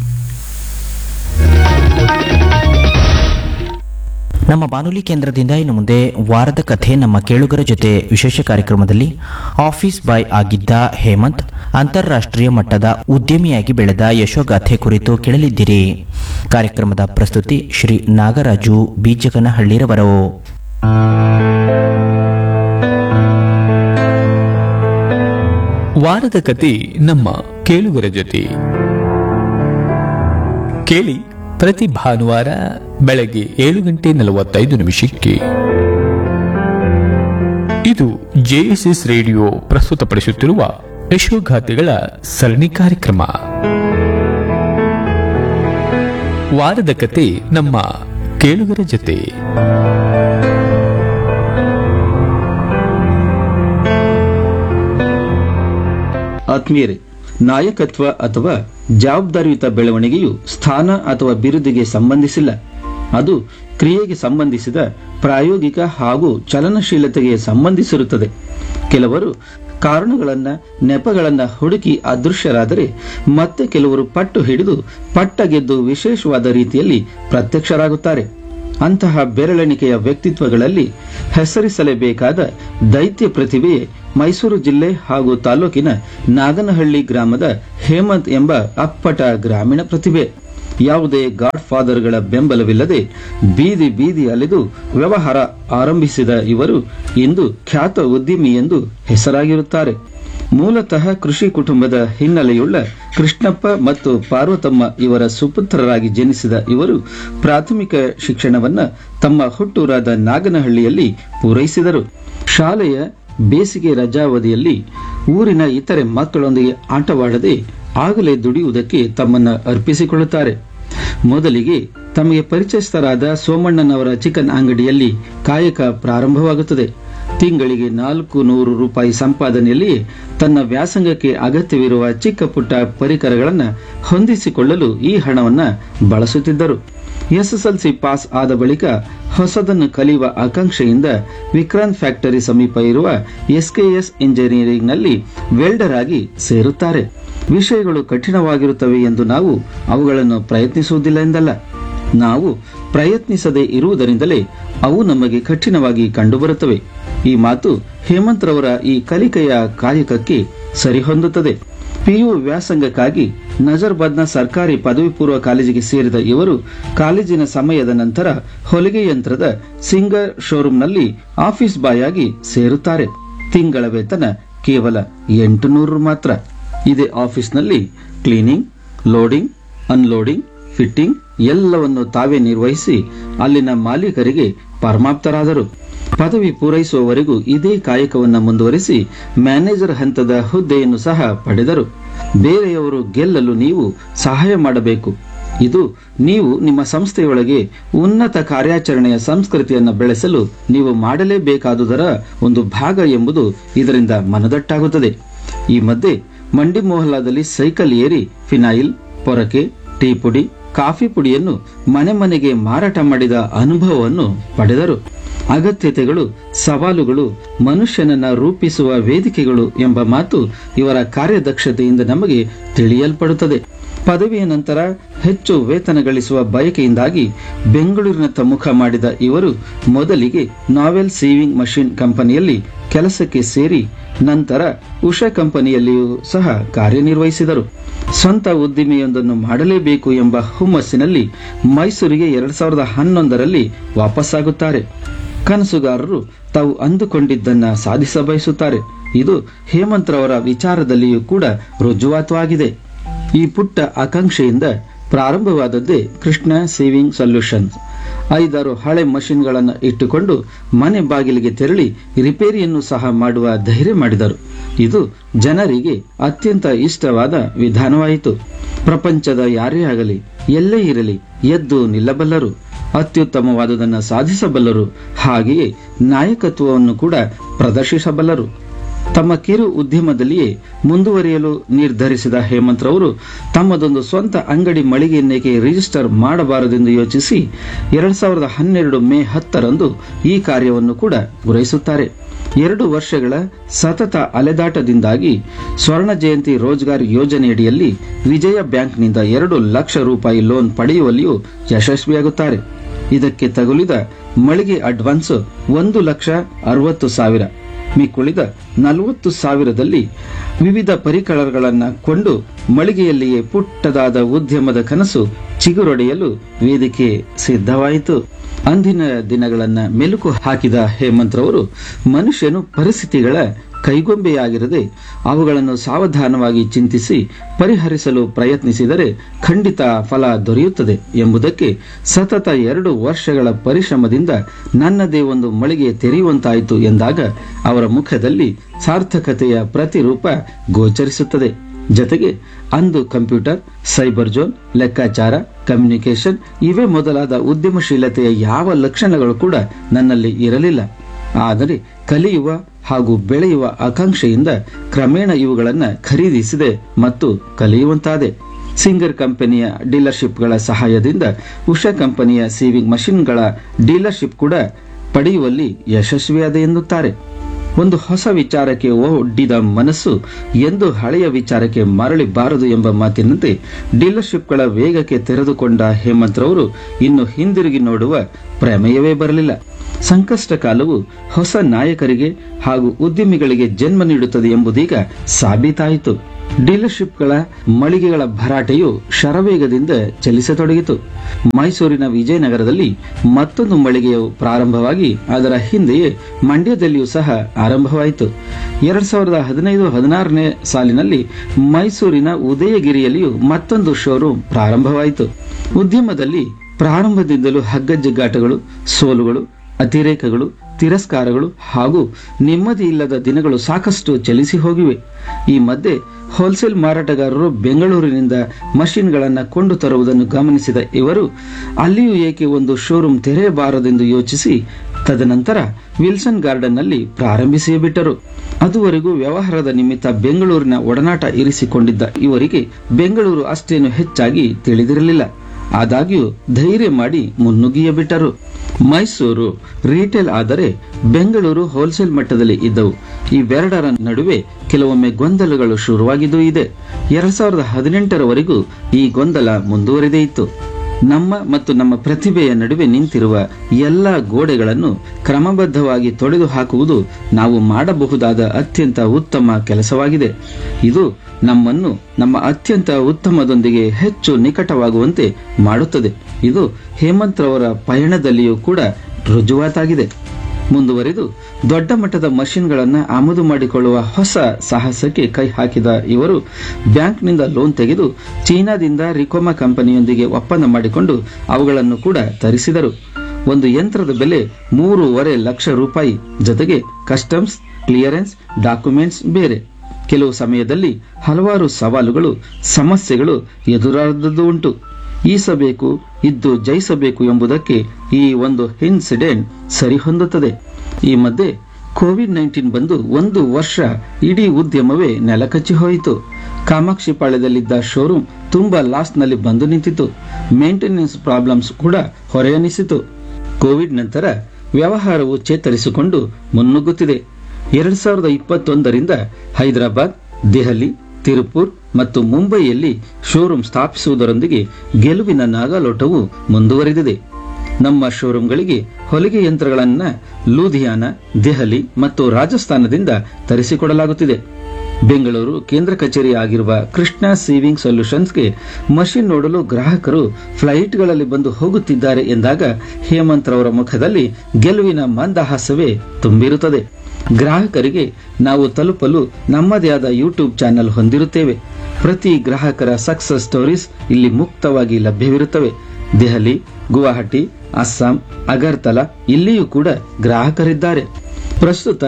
ನಮ್ಮ ಬಾನುಲಿ ಕೇಂದ್ರದಿಂದ ಇನ್ನು ಮುಂದೆ ವಾರದ ಕಥೆ ನಮ್ಮ ಕೇಳುಗರ ಜೊತೆ ವಿಶೇಷ ಕಾರ್ಯಕ್ರಮದಲ್ಲಿ ಆಫೀಸ್ ಬಾಯ್ ಆಗಿದ್ದ ಹೇಮಂತ್ ಅಂತಾರಾಷ್ಟ್ರೀಯ ಮಟ್ಟದ ಉದ್ಯಮಿಯಾಗಿ ಬೆಳೆದ ಯಶೋಗಾಥೆ ಕುರಿತು ಕೇಳಲಿದ್ದೀರಿ ಕಾರ್ಯಕ್ರಮದ ಪ್ರಸ್ತುತಿ ಶ್ರೀ ನಾಗರಾಜು ಬೀಜಗನಹಳ್ಳಿರವರು ವಾರದ ಕತೆ ನಮ್ಮ ಕೇಳುಗರ ಜೊತೆ ಕೇಳಿ ಪ್ರತಿ ಭಾನುವಾರ ಬೆಳಗ್ಗೆ ಏಳು ಗಂಟೆ ನಲವತ್ತೈದು ನಿಮಿಷಕ್ಕೆ ಇದು ಜೆಎಸ್ಎಸ್ ರೇಡಿಯೋ ಪ್ರಸ್ತುತಪಡಿಸುತ್ತಿರುವ ಯಶೋಗಾಥೆಗಳ ಸರಣಿ ಕಾರ್ಯಕ್ರಮ ವಾರದ ಕತೆ ನಮ್ಮ ಕೇಳುಗರ ಜೊತೆ ಆತ್ಮೀಯರೇ ನಾಯಕತ್ವ ಅಥವಾ ಜವಾಬ್ದಾರಿಯುತ ಬೆಳವಣಿಗೆಯು ಸ್ಥಾನ ಅಥವಾ ಬಿರುದಿಗೆ ಸಂಬಂಧಿಸಿಲ್ಲ ಅದು ಕ್ರಿಯೆಗೆ ಸಂಬಂಧಿಸಿದ ಪ್ರಾಯೋಗಿಕ ಹಾಗೂ ಚಲನಶೀಲತೆಗೆ ಸಂಬಂಧಿಸಿರುತ್ತದೆ ಕೆಲವರು ಕಾರಣಗಳನ್ನ ನೆಪಗಳನ್ನ ಹುಡುಕಿ ಅದೃಶ್ಯರಾದರೆ ಮತ್ತೆ ಕೆಲವರು ಪಟ್ಟು ಹಿಡಿದು ಪಟ್ಟ ಗೆದ್ದು ವಿಶೇಷವಾದ ರೀತಿಯಲ್ಲಿ ಪ್ರತ್ಯಕ್ಷರಾಗುತ್ತಾರೆ ಅಂತಹ ಬೆರಳೆಣಿಕೆಯ ವ್ಯಕ್ತಿತ್ವಗಳಲ್ಲಿ ಹೆಸರಿಸಲೇಬೇಕಾದ ದೈತ್ಯ ಪ್ರತಿಭೆಯೇ ಮೈಸೂರು ಜಿಲ್ಲೆ ಹಾಗೂ ತಾಲೂಕಿನ ನಾಗನಹಳ್ಳಿ ಗ್ರಾಮದ ಹೇಮಂತ್ ಎಂಬ ಅಪ್ಪಟ ಗ್ರಾಮೀಣ ಪ್ರತಿಭೆ ಯಾವುದೇ ಗಾಡ್ ಫಾದರ್ಗಳ ಬೆಂಬಲವಿಲ್ಲದೆ ಬೀದಿ ಬೀದಿ ಅಲೆದು ವ್ಯವಹಾರ ಆರಂಭಿಸಿದ ಇವರು ಇಂದು ಖ್ಯಾತ ಉದ್ಯಮಿ ಎಂದು ಹೆಸರಾಗಿರುತ್ತಾರೆ ಮೂಲತಃ ಕೃಷಿ ಕುಟುಂಬದ ಹಿನ್ನೆಲೆಯುಳ್ಳ ಕೃಷ್ಣಪ್ಪ ಮತ್ತು ಪಾರ್ವತಮ್ಮ ಇವರ ಸುಪುತ್ರರಾಗಿ ಜನಿಸಿದ ಇವರು ಪ್ರಾಥಮಿಕ ಶಿಕ್ಷಣವನ್ನ ತಮ್ಮ ಹುಟ್ಟೂರಾದ ನಾಗನಹಳ್ಳಿಯಲ್ಲಿ ಪೂರೈಸಿದರು ಶಾಲೆಯ ಬೇಸಿಗೆ ರಜಾವಧಿಯಲ್ಲಿ ಊರಿನ ಇತರೆ ಮಕ್ಕಳೊಂದಿಗೆ ಆಟವಾಡದೆ ಆಗಲೇ ದುಡಿಯುವುದಕ್ಕೆ ತಮ್ಮನ್ನ ಅರ್ಪಿಸಿಕೊಳ್ಳುತ್ತಾರೆ ಮೊದಲಿಗೆ ತಮಗೆ ಪರಿಚಯಸ್ಥರಾದ ಸೋಮಣ್ಣನವರ ಚಿಕನ್ ಅಂಗಡಿಯಲ್ಲಿ ಕಾಯಕ ಪ್ರಾರಂಭವಾಗುತ್ತದೆ ತಿಂಗಳಿಗೆ ನಾಲ್ಕು ನೂರು ರೂಪಾಯಿ ಸಂಪಾದನೆಯಲ್ಲಿ ತನ್ನ ವ್ಯಾಸಂಗಕ್ಕೆ ಅಗತ್ಯವಿರುವ ಚಿಕ್ಕ ಪುಟ್ಟ ಪರಿಕರಗಳನ್ನು ಹೊಂದಿಸಿಕೊಳ್ಳಲು ಈ ಹಣವನ್ನ ಬಳಸುತ್ತಿದ್ದರು ಎಸ್ಎಸ್ಎಲ್ಸಿ ಪಾಸ್ ಆದ ಬಳಿಕ ಹೊಸದನ್ನು ಕಲಿಯುವ ಆಕಾಂಕ್ಷೆಯಿಂದ ವಿಕ್ರಾಂತ್ ಫ್ಯಾಕ್ಟರಿ ಸಮೀಪ ಇರುವ ಎಸ್ಕೆಎಸ್ ಇಂಜಿನಿಯರಿಂಗ್ನಲ್ಲಿ ವೆಲ್ಡರ್ ಆಗಿ ಸೇರುತ್ತಾರೆ ವಿಷಯಗಳು ಕಠಿಣವಾಗಿರುತ್ತವೆ ಎಂದು ನಾವು ಅವುಗಳನ್ನು ಪ್ರಯತ್ನಿಸುವುದಿಲ್ಲ ಎಂದಲ್ಲ ನಾವು ಪ್ರಯತ್ನಿಸದೇ ಇರುವುದರಿಂದಲೇ ಅವು ನಮಗೆ ಕಠಿಣವಾಗಿ ಕಂಡುಬರುತ್ತವೆ ಈ ಮಾತು ಹೇಮಂತ್ ರವರ ಈ ಕಲಿಕೆಯ ಕಾಯಕಕ್ಕೆ ಸರಿಹೊಂದುತ್ತದೆ ಪಿಯು ವ್ಯಾಸಂಗಕ್ಕಾಗಿ ನಜರ್ಬಾದ್ನ ಸರ್ಕಾರಿ ಪದವಿ ಪೂರ್ವ ಕಾಲೇಜಿಗೆ ಸೇರಿದ ಇವರು ಕಾಲೇಜಿನ ಸಮಯದ ನಂತರ ಹೊಲಿಗೆ ಯಂತ್ರದ ಸಿಂಗರ್ ಶೋರೂಂನಲ್ಲಿ ಆಫೀಸ್ ಬಾಯ್ ಆಗಿ ಸೇರುತ್ತಾರೆ ತಿಂಗಳ ವೇತನ ಕೇವಲ ಎಂಟು ನೂರು ಮಾತ್ರ ಇದೇ ಆಫೀಸ್ನಲ್ಲಿ ಕ್ಲೀನಿಂಗ್ ಲೋಡಿಂಗ್ ಅನ್ಲೋಡಿಂಗ್ ಫಿಟ್ಟಿಂಗ್ ಎಲ್ಲವನ್ನು ತಾವೇ ನಿರ್ವಹಿಸಿ ಅಲ್ಲಿನ ಮಾಲೀಕರಿಗೆ ಪರಮಾಪ್ತರಾದರು ಪದವಿ ಪೂರೈಸುವವರೆಗೂ ಇದೇ ಕಾಯಕವನ್ನು ಮುಂದುವರಿಸಿ ಮ್ಯಾನೇಜರ್ ಹಂತದ ಹುದ್ದೆಯನ್ನು ಸಹ ಪಡೆದರು ಬೇರೆಯವರು ಗೆಲ್ಲಲು ನೀವು ಸಹಾಯ ಮಾಡಬೇಕು ಇದು ನೀವು ನಿಮ್ಮ ಸಂಸ್ಥೆಯೊಳಗೆ ಉನ್ನತ ಕಾರ್ಯಾಚರಣೆಯ ಸಂಸ್ಕೃತಿಯನ್ನು ಬೆಳೆಸಲು ನೀವು ಮಾಡಲೇಬೇಕಾದುದರ ಒಂದು ಭಾಗ ಎಂಬುದು ಇದರಿಂದ ಮನದಟ್ಟಾಗುತ್ತದೆ ಈ ಮಧ್ಯೆ ಮಂಡಿ ಮೊಹಲ್ಲಾದಲ್ಲಿ ಸೈಕಲ್ ಏರಿ ಫಿನಾಯಿಲ್ ಪೊರಕೆ ಟೀ ಪುಡಿ ಕಾಫಿ ಪುಡಿಯನ್ನು ಮನೆ ಮನೆಗೆ ಮಾರಾಟ ಮಾಡಿದ ಅನುಭವವನ್ನು ಪಡೆದರು ಅಗತ್ಯತೆಗಳು ಸವಾಲುಗಳು ಮನುಷ್ಯನನ್ನ ರೂಪಿಸುವ ವೇದಿಕೆಗಳು ಎಂಬ ಮಾತು ಇವರ ಕಾರ್ಯದಕ್ಷತೆಯಿಂದ ನಮಗೆ ತಿಳಿಯಲ್ಪಡುತ್ತದೆ ಪದವಿಯ ನಂತರ ಹೆಚ್ಚು ವೇತನ ಗಳಿಸುವ ಬಯಕೆಯಿಂದಾಗಿ ಬೆಂಗಳೂರಿನತ್ತ ಮುಖ ಮಾಡಿದ ಇವರು ಮೊದಲಿಗೆ ನಾವೆಲ್ ಸೀವಿಂಗ್ ಮಷಿನ್ ಕಂಪನಿಯಲ್ಲಿ ಕೆಲಸಕ್ಕೆ ಸೇರಿ ನಂತರ ಉಷಾ ಕಂಪನಿಯಲ್ಲಿಯೂ ಸಹ ಕಾರ್ಯನಿರ್ವಹಿಸಿದರು ಸ್ವಂತ ಉದ್ದಿಮೆಯೊಂದನ್ನು ಮಾಡಲೇಬೇಕು ಎಂಬ ಹುಮ್ಮಸ್ಸಿನಲ್ಲಿ ಮೈಸೂರಿಗೆ ಎರಡ್ ಸಾವಿರದ ಹನ್ನೊಂದರಲ್ಲಿ ವಾಪಸ್ಸಾಗುತ್ತಾರೆ ಕನಸುಗಾರರು ತಾವು ಅಂದುಕೊಂಡಿದ್ದನ್ನ ಸಾಧಿಸ ಬಯಸುತ್ತಾರೆ ಇದು ಹೇಮಂತ್ ರವರ ವಿಚಾರದಲ್ಲಿಯೂ ಕೂಡ ರುಜುವಾತುವಾಗಿದೆ ಈ ಪುಟ್ಟ ಆಕಾಂಕ್ಷೆಯಿಂದ ಪ್ರಾರಂಭವಾದದ್ದೇ ಕೃಷ್ಣ ಸೇವಿಂಗ್ ಸೊಲ್ಯೂಷನ್ಸ್ ಐದಾರು ಹಳೆ ಮಷಿನ್ಗಳನ್ನು ಇಟ್ಟುಕೊಂಡು ಮನೆ ಬಾಗಿಲಿಗೆ ತೆರಳಿ ರಿಪೇರಿಯನ್ನು ಸಹ ಮಾಡುವ ಧೈರ್ಯ ಮಾಡಿದರು ಇದು ಜನರಿಗೆ ಅತ್ಯಂತ ಇಷ್ಟವಾದ ವಿಧಾನವಾಯಿತು ಪ್ರಪಂಚದ ಯಾರೇ ಆಗಲಿ ಎಲ್ಲೇ ಇರಲಿ ಎದ್ದು ನಿಲ್ಲಬಲ್ಲರು ಅತ್ಯುತ್ತಮವಾದುದನ್ನು ಸಾಧಿಸಬಲ್ಲರು ಹಾಗೆಯೇ ನಾಯಕತ್ವವನ್ನು ಕೂಡ ಪ್ರದರ್ಶಿಸಬಲ್ಲರು ತಮ್ಮ ಕಿರು ಉದ್ಯಮದಲ್ಲಿಯೇ ಮುಂದುವರಿಯಲು ನಿರ್ಧರಿಸಿದ ಹೇಮಂತ್ ರವರು ತಮ್ಮದೊಂದು ಸ್ವಂತ ಅಂಗಡಿ ಮಳಿಗೆಯನ್ನೇಕೆ ರಿಜಿಸ್ಟರ್ ಮಾಡಬಾರದೆಂದು ಯೋಚಿಸಿ ಎರಡ್ ಸಾವಿರದ ಹನ್ನೆರಡು ಮೇ ಹತ್ತರಂದು ಈ ಕಾರ್ಯವನ್ನು ಕೂಡ ಪೂರೈಸುತ್ತಾರೆ ಎರಡು ವರ್ಷಗಳ ಸತತ ಅಲೆದಾಟದಿಂದಾಗಿ ಸ್ವರ್ಣ ಜಯಂತಿ ರೋಜ್ಗಾರ್ ಯೋಜನೆಯಡಿಯಲ್ಲಿ ವಿಜಯ ಬ್ಯಾಂಕ್ನಿಂದ ಎರಡು ಲಕ್ಷ ರೂಪಾಯಿ ಲೋನ್ ಪಡೆಯುವಲ್ಲಿಯೂ ಯಶಸ್ವಿಯಾಗುತ್ತಾರೆ ಇದಕ್ಕೆ ತಗುಲಿದ ಮಳಿಗೆ ಅಡ್ವಾನ್ಸ್ ಒಂದು ಲಕ್ಷ ಅರವತ್ತು ಸಾವಿರ ಮಿಕ್ಕುಳಿದ ನಲವತ್ತು ಸಾವಿರದಲ್ಲಿ ವಿವಿಧ ಪರಿಕರಗಳನ್ನು ಕೊಂಡು ಮಳಿಗೆಯಲ್ಲಿಯೇ ಪುಟ್ಟದಾದ ಉದ್ಯಮದ ಕನಸು ಚಿಗುರೊಡೆಯಲು ವೇದಿಕೆ ಸಿದ್ಧವಾಯಿತು ಅಂದಿನ ದಿನಗಳನ್ನ ಮೆಲುಕು ಹಾಕಿದ ಹೇಮಂತ್ ರವರು ಮನುಷ್ಯನು ಪರಿಸ್ಥಿತಿಗಳ ಕೈಗೊಂಬೆಯಾಗಿರದೆ ಅವುಗಳನ್ನು ಸಾವಧಾನವಾಗಿ ಚಿಂತಿಸಿ ಪರಿಹರಿಸಲು ಪ್ರಯತ್ನಿಸಿದರೆ ಖಂಡಿತ ಫಲ ದೊರೆಯುತ್ತದೆ ಎಂಬುದಕ್ಕೆ ಸತತ ಎರಡು ವರ್ಷಗಳ ಪರಿಶ್ರಮದಿಂದ ನನ್ನದೇ ಒಂದು ಮಳಿಗೆ ತೆರೆಯುವಂತಾಯಿತು ಎಂದಾಗ ಅವರ ಮುಖದಲ್ಲಿ ಸಾರ್ಥಕತೆಯ ಪ್ರತಿರೂಪ ಗೋಚರಿಸುತ್ತದೆ ಜೊತೆಗೆ ಅಂದು ಕಂಪ್ಯೂಟರ್ ಸೈಬರ್ ಜೋನ್ ಲೆಕ್ಕಾಚಾರ ಕಮ್ಯುನಿಕೇಶನ್ ಇವೇ ಮೊದಲಾದ ಉದ್ಯಮಶೀಲತೆಯ ಯಾವ ಲಕ್ಷಣಗಳು ಕೂಡ ನನ್ನಲ್ಲಿ ಇರಲಿಲ್ಲ ಆದರೆ ಕಲಿಯುವ ಹಾಗೂ ಬೆಳೆಯುವ ಆಕಾಂಕ್ಷೆಯಿಂದ ಕ್ರಮೇಣ ಇವುಗಳನ್ನು ಖರೀದಿಸಿದೆ ಮತ್ತು ಕಲಿಯುವಂತಾದೆ ಸಿಂಗರ್ ಕಂಪನಿಯ ಡೀಲರ್ಶಿಪ್ಗಳ ಸಹಾಯದಿಂದ ಉಷಾ ಕಂಪನಿಯ ಸೀವಿಂಗ್ ಮಷಿನ್ಗಳ ಡೀಲರ್ಶಿಪ್ ಕೂಡ ಪಡೆಯುವಲ್ಲಿ ಯಶಸ್ವಿಯಾದೆ ಎನ್ನುತ್ತಾರೆ ಒಂದು ಹೊಸ ವಿಚಾರಕ್ಕೆ ಒಡ್ಡಿದ ಮನಸ್ಸು ಎಂದು ಹಳೆಯ ವಿಚಾರಕ್ಕೆ ಮರಳಿಬಾರದು ಎಂಬ ಮಾತಿನಂತೆ ಡೀಲರ್ಶಿಪ್ಗಳ ವೇಗಕ್ಕೆ ತೆರೆದುಕೊಂಡ ಹೇಮಂತ್ ರವರು ಇನ್ನು ಹಿಂದಿರುಗಿ ನೋಡುವ ಪ್ರಮೇಯವೇ ಬರಲಿಲ್ಲ ಸಂಕಷ್ಟ ಕಾಲವು ಹೊಸ ನಾಯಕರಿಗೆ ಹಾಗೂ ಉದ್ಯಮಿಗಳಿಗೆ ಜನ್ಮ ನೀಡುತ್ತದೆ ಎಂಬುದೀಗ ಸಾಬೀತಾಯಿತು ಡೀಲರ್ಶಿಪ್ಗಳ ಮಳಿಗೆಗಳ ಭರಾಟೆಯು ಶರವೇಗದಿಂದ ಚಲಿಸತೊಡಗಿತು ಮೈಸೂರಿನ ವಿಜಯನಗರದಲ್ಲಿ ಮತ್ತೊಂದು ಮಳಿಗೆಯು ಪ್ರಾರಂಭವಾಗಿ ಅದರ ಹಿಂದೆಯೇ ಮಂಡ್ಯದಲ್ಲಿಯೂ ಸಹ ಆರಂಭವಾಯಿತು ಎರಡ್ ಸಾವಿರದ ಹದಿನೈದು ಹದಿನಾರನೇ ಸಾಲಿನಲ್ಲಿ ಮೈಸೂರಿನ ಉದಯಗಿರಿಯಲ್ಲಿಯೂ ಮತ್ತೊಂದು ಶೋರೂಮ್ ಪ್ರಾರಂಭವಾಯಿತು ಉದ್ಯಮದಲ್ಲಿ ಪ್ರಾರಂಭದಿಂದಲೂ ಹಗ್ಗಜಗ್ಗಾಟಗಳು ಸೋಲುಗಳು ಅತಿರೇಕಗಳು ತಿರಸ್ಕಾರಗಳು ಹಾಗೂ ನೆಮ್ಮದಿ ಇಲ್ಲದ ದಿನಗಳು ಸಾಕಷ್ಟು ಚಲಿಸಿ ಹೋಗಿವೆ ಈ ಮಧ್ಯೆ ಹೋಲ್ಸೇಲ್ ಮಾರಾಟಗಾರರು ಬೆಂಗಳೂರಿನಿಂದ ಮಷಿನ್ಗಳನ್ನು ಕೊಂಡು ತರುವುದನ್ನು ಗಮನಿಸಿದ ಇವರು ಅಲ್ಲಿಯೂ ಏಕೆ ಒಂದು ಶೋರೂಮ್ ತೆರೆಯಬಾರದೆಂದು ಯೋಚಿಸಿ ತದನಂತರ ವಿಲ್ಸನ್ ಗಾರ್ಡನ್ನಲ್ಲಿ ಪ್ರಾರಂಭಿಸಿಯೇ ಬಿಟ್ಟರು ಅದುವರೆಗೂ ವ್ಯವಹಾರದ ನಿಮಿತ್ತ ಬೆಂಗಳೂರಿನ ಒಡನಾಟ ಇರಿಸಿಕೊಂಡಿದ್ದ ಇವರಿಗೆ ಬೆಂಗಳೂರು ಅಷ್ಟೇನು ಹೆಚ್ಚಾಗಿ ತಿಳಿದಿರಲಿಲ್ಲ ಆದಾಗ್ಯೂ ಧೈರ್ಯ ಮಾಡಿ ಮುನ್ನುಗ್ಗಿಯ ಬಿಟ್ಟರು ಮೈಸೂರು ರಿಟೇಲ್ ಆದರೆ ಬೆಂಗಳೂರು ಹೋಲ್ಸೇಲ್ ಮಟ್ಟದಲ್ಲಿ ಇದ್ದವು ಇವೆರಡರ ನಡುವೆ ಕೆಲವೊಮ್ಮೆ ಗೊಂದಲಗಳು ಶುರುವಾಗಿದ್ದೂ ಇದೆ ಎರಡ್ ಸಾವಿರದ ಹದಿನೆಂಟರವರೆಗೂ ಈ ಗೊಂದಲ ಮುಂದುವರೆದೇ ಇತ್ತು ನಮ್ಮ ಮತ್ತು ನಮ್ಮ ಪ್ರತಿಭೆಯ ನಡುವೆ ನಿಂತಿರುವ ಎಲ್ಲ ಗೋಡೆಗಳನ್ನು ಕ್ರಮಬದ್ಧವಾಗಿ ತೊಡೆದು ಹಾಕುವುದು ನಾವು ಮಾಡಬಹುದಾದ ಅತ್ಯಂತ ಉತ್ತಮ ಕೆಲಸವಾಗಿದೆ ಇದು ನಮ್ಮನ್ನು ನಮ್ಮ ಅತ್ಯಂತ ಉತ್ತಮದೊಂದಿಗೆ ಹೆಚ್ಚು ನಿಕಟವಾಗುವಂತೆ ಮಾಡುತ್ತದೆ ಇದು ಹೇಮಂತ್ ರವರ ಪಯಣದಲ್ಲಿಯೂ ಕೂಡ ರುಜುವಾತಾಗಿದೆ ಮುಂದುವರೆದು ದೊಡ್ಡ ಮಟ್ಟದ ಮಷಿನ್ಗಳನ್ನು ಆಮದು ಮಾಡಿಕೊಳ್ಳುವ ಹೊಸ ಸಾಹಸಕ್ಕೆ ಕೈ ಹಾಕಿದ ಇವರು ಬ್ಯಾಂಕ್ನಿಂದ ಲೋನ್ ತೆಗೆದು ಚೀನಾದಿಂದ ರಿಕೋಮಾ ಕಂಪನಿಯೊಂದಿಗೆ ಒಪ್ಪಂದ ಮಾಡಿಕೊಂಡು ಅವುಗಳನ್ನು ಕೂಡ ತರಿಸಿದರು ಒಂದು ಯಂತ್ರದ ಬೆಲೆ ಮೂರುವರೆ ಲಕ್ಷ ರೂಪಾಯಿ ಜೊತೆಗೆ ಕಸ್ಟಮ್ಸ್ ಕ್ಲಿಯರೆನ್ಸ್ ಡಾಕ್ಯುಮೆಂಟ್ಸ್ ಬೇರೆ ಕೆಲವು ಸಮಯದಲ್ಲಿ ಹಲವಾರು ಸವಾಲುಗಳು ಸಮಸ್ಯೆಗಳು ಎದುರಾದದ್ದು ಉಂಟು ಈಸಬೇಕು ಇದ್ದು ಜಯಿಸಬೇಕು ಎಂಬುದಕ್ಕೆ ಈ ಒಂದು ಇನ್ಸಿಡೆಂಟ್ ಸರಿಹೊಂದುತ್ತದೆ ಈ ಮಧ್ಯೆ ಕೋವಿಡ್ ನೈನ್ಟೀನ್ ಬಂದು ಒಂದು ವರ್ಷ ಇಡೀ ಉದ್ಯಮವೇ ನೆಲಕಚ್ಚಿ ಹೋಯಿತು ಕಾಮಾಕ್ಷಿ ಪಾಳ್ಯದಲ್ಲಿದ್ದ ಶೋರೂಮ್ ತುಂಬಾ ಲಾಸ್ನಲ್ಲಿ ಬಂದು ನಿಂತಿತು ಮೇಂಟೆನೆನ್ಸ್ ಪ್ರಾಬ್ಲಮ್ಸ್ ಕೂಡ ಹೊರೆಯನಿಸಿತು ಕೋವಿಡ್ ನಂತರ ವ್ಯವಹಾರವು ಚೇತರಿಸಿಕೊಂಡು ಮುನ್ನುಗ್ಗುತ್ತಿದೆ ಎರಡ್ ಸಾವಿರದ ಇಪ್ಪತ್ತೊಂದರಿಂದ ಹೈದರಾಬಾದ್ ದೆಹಲಿ ತಿರುಪುರ್ ಮತ್ತು ಮುಂಬೈಯಲ್ಲಿ ಶೋರೂಮ್ ಸ್ಥಾಪಿಸುವುದರೊಂದಿಗೆ ಗೆಲುವಿನ ನಾಗಾಲೋಟವು ಮುಂದುವರೆದಿದೆ ನಮ್ಮ ಶೋರೂಮ್ಗಳಿಗೆ ಹೊಲಿಗೆ ಯಂತ್ರಗಳನ್ನ ಲೂಧಿಯಾನ ದೆಹಲಿ ಮತ್ತು ರಾಜಸ್ಥಾನದಿಂದ ತರಿಸಿಕೊಡಲಾಗುತ್ತಿದೆ ಬೆಂಗಳೂರು ಕೇಂದ್ರ ಕಚೇರಿ ಆಗಿರುವ ಕೃಷ್ಣ ಸೀವಿಂಗ್ ಸೊಲ್ಯೂಷನ್ಸ್ಗೆ ಮಷಿನ್ ನೋಡಲು ಗ್ರಾಹಕರು ಫ್ಲೈಟ್ಗಳಲ್ಲಿ ಬಂದು ಹೋಗುತ್ತಿದ್ದಾರೆ ಎಂದಾಗ ಹೇಮಂತ್ ರವರ ಮುಖದಲ್ಲಿ ಗೆಲುವಿನ ಮಂದಹಾಸವೇ ತುಂಬಿರುತ್ತದೆ ಗ್ರಾಹಕರಿಗೆ ನಾವು ತಲುಪಲು ನಮ್ಮದೇ ಆದ ಯೂಟ್ಯೂಬ್ ಚಾನೆಲ್ ಹೊಂದಿರುತ್ತೇವೆ ಪ್ರತಿ ಗ್ರಾಹಕರ ಸಕ್ಸಸ್ ಸ್ಟೋರೀಸ್ ಇಲ್ಲಿ ಮುಕ್ತವಾಗಿ ಲಭ್ಯವಿರುತ್ತವೆ ದೆಹಲಿ ಗುವಾಹಟಿ ಅಸ್ಸಾಂ ಅಗರ್ತಲಾ ಇಲ್ಲಿಯೂ ಕೂಡ ಗ್ರಾಹಕರಿದ್ದಾರೆ ಪ್ರಸ್ತುತ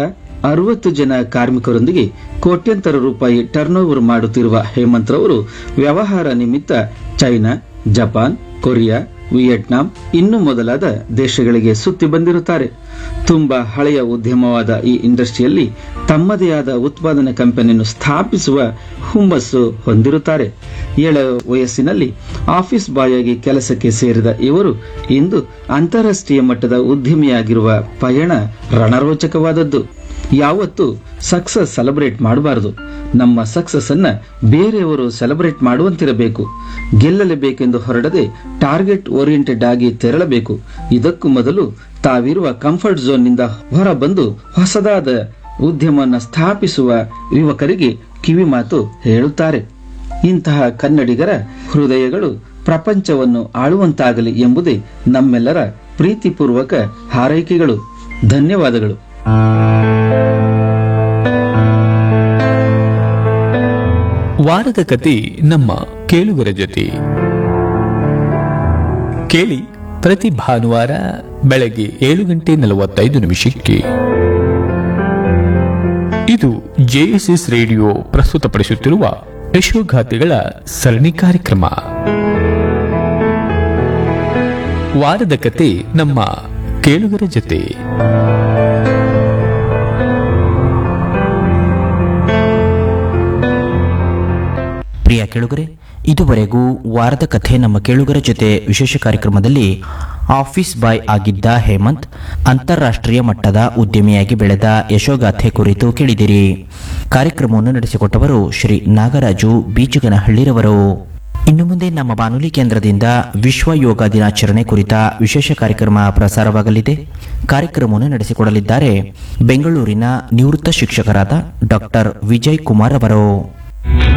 ಅರವತ್ತು ಜನ ಕಾರ್ಮಿಕರೊಂದಿಗೆ ಕೋಟ್ಯಂತರ ರೂಪಾಯಿ ಟರ್ನ್ ಓವರ್ ಮಾಡುತ್ತಿರುವ ಹೇಮಂತ್ ರವರು ವ್ಯವಹಾರ ನಿಮಿತ್ತ ಚೈನಾ ಜಪಾನ್ ಕೊರಿಯಾ ವಿಯೆಟ್ನಾಂ ಇನ್ನು ಮೊದಲಾದ ದೇಶಗಳಿಗೆ ಸುತ್ತಿ ಬಂದಿರುತ್ತಾರೆ ತುಂಬಾ ಹಳೆಯ ಉದ್ಯಮವಾದ ಈ ಇಂಡಸ್ಟ್ರಿಯಲ್ಲಿ ತಮ್ಮದೇ ಆದ ಉತ್ಪಾದನಾ ಕಂಪನಿಯನ್ನು ಸ್ಥಾಪಿಸುವ ಹುಮ್ಮಸ್ಸು ಹೊಂದಿರುತ್ತಾರೆ ಏಳ ವಯಸ್ಸಿನಲ್ಲಿ ಆಫೀಸ್ ಬಾಯ್ ಆಗಿ ಕೆಲಸಕ್ಕೆ ಸೇರಿದ ಇವರು ಇಂದು ಅಂತಾರಾಷ್ಟ್ರೀಯ ಮಟ್ಟದ ಉದ್ಯಮಿಯಾಗಿರುವ ಪಯಣ ರಣರೋಚಕವಾದದ್ದು ಯಾವತ್ತು ಸಕ್ಸಸ್ ಸೆಲೆಬ್ರೇಟ್ ಮಾಡಬಾರದು ನಮ್ಮ ಸಕ್ಸಸ್ ಅನ್ನ ಬೇರೆಯವರು ಸೆಲೆಬ್ರೇಟ್ ಮಾಡುವಂತಿರಬೇಕು ಗೆಲ್ಲಲೇಬೇಕೆಂದು ಹೊರಡದೆ ಟಾರ್ಗೆಟ್ ಓರಿಯೆಂಟೆಡ್ ಆಗಿ ತೆರಳಬೇಕು ಇದಕ್ಕೂ ಮೊದಲು ತಾವಿರುವ ಕಂಫರ್ಟ್ ಝೋನ್ ನಿಂದ ಹೊರಬಂದು ಹೊಸದಾದ ಉದ್ಯಮವನ್ನು ಸ್ಥಾಪಿಸುವ ಯುವಕರಿಗೆ ಕಿವಿ ಮಾತು ಹೇಳುತ್ತಾರೆ ಇಂತಹ ಕನ್ನಡಿಗರ ಹೃದಯಗಳು ಪ್ರಪಂಚವನ್ನು ಆಳುವಂತಾಗಲಿ ಎಂಬುದೇ ನಮ್ಮೆಲ್ಲರ ಪ್ರೀತಿಪೂರ್ವಕ ಹಾರೈಕೆಗಳು ಧನ್ಯವಾದಗಳು ವಾರದ ಕತೆ ನಮ್ಮ ಕೇಳುಗರ ಜೊತೆ ಕೇಳಿ ಪ್ರತಿ ಭಾನುವಾರ ಬೆಳಗ್ಗೆ ಏಳು ಗಂಟೆ ನಲವತ್ತೈದು ನಿಮಿಷಕ್ಕೆ ಇದು ಜೆಎಸ್ಎಸ್ ರೇಡಿಯೋ ಪ್ರಸ್ತುತಪಡಿಸುತ್ತಿರುವ ಯಶೋಗಾಥೆಗಳ ಸರಣಿ ಕಾರ್ಯಕ್ರಮ ವಾರದ ಕತೆ ನಮ್ಮ ಕೇಳುಗರ ಜೊತೆ ಪ್ರಿಯ ಕೇಳುಗರೆ ಇದುವರೆಗೂ ವಾರದ ಕಥೆ ನಮ್ಮ ಕೇಳುಗರ ಜೊತೆ ವಿಶೇಷ ಕಾರ್ಯಕ್ರಮದಲ್ಲಿ ಆಫೀಸ್ ಬಾಯ್ ಆಗಿದ್ದ ಹೇಮಂತ್ ಅಂತಾರಾಷ್ಟ್ರೀಯ ಮಟ್ಟದ ಉದ್ಯಮಿಯಾಗಿ ಬೆಳೆದ ಯಶೋಗಾಥೆ ಕುರಿತು ಕೇಳಿದಿರಿ ಕಾರ್ಯಕ್ರಮವನ್ನು ನಡೆಸಿಕೊಟ್ಟವರು ಶ್ರೀ ನಾಗರಾಜು ಬೀಚಗನಹಳ್ಳಿರವರು ಇನ್ನು ಮುಂದೆ ನಮ್ಮ ಬಾನುಲಿ ಕೇಂದ್ರದಿಂದ ವಿಶ್ವ ಯೋಗ ದಿನಾಚರಣೆ ಕುರಿತ ವಿಶೇಷ ಕಾರ್ಯಕ್ರಮ ಪ್ರಸಾರವಾಗಲಿದೆ ಕಾರ್ಯಕ್ರಮವನ್ನು ನಡೆಸಿಕೊಡಲಿದ್ದಾರೆ ಬೆಂಗಳೂರಿನ ನಿವೃತ್ತ ಶಿಕ್ಷಕರಾದ ಡಾಕ್ಟರ್ ವಿಜಯ್ ಕುಮಾರ್ ಅವರು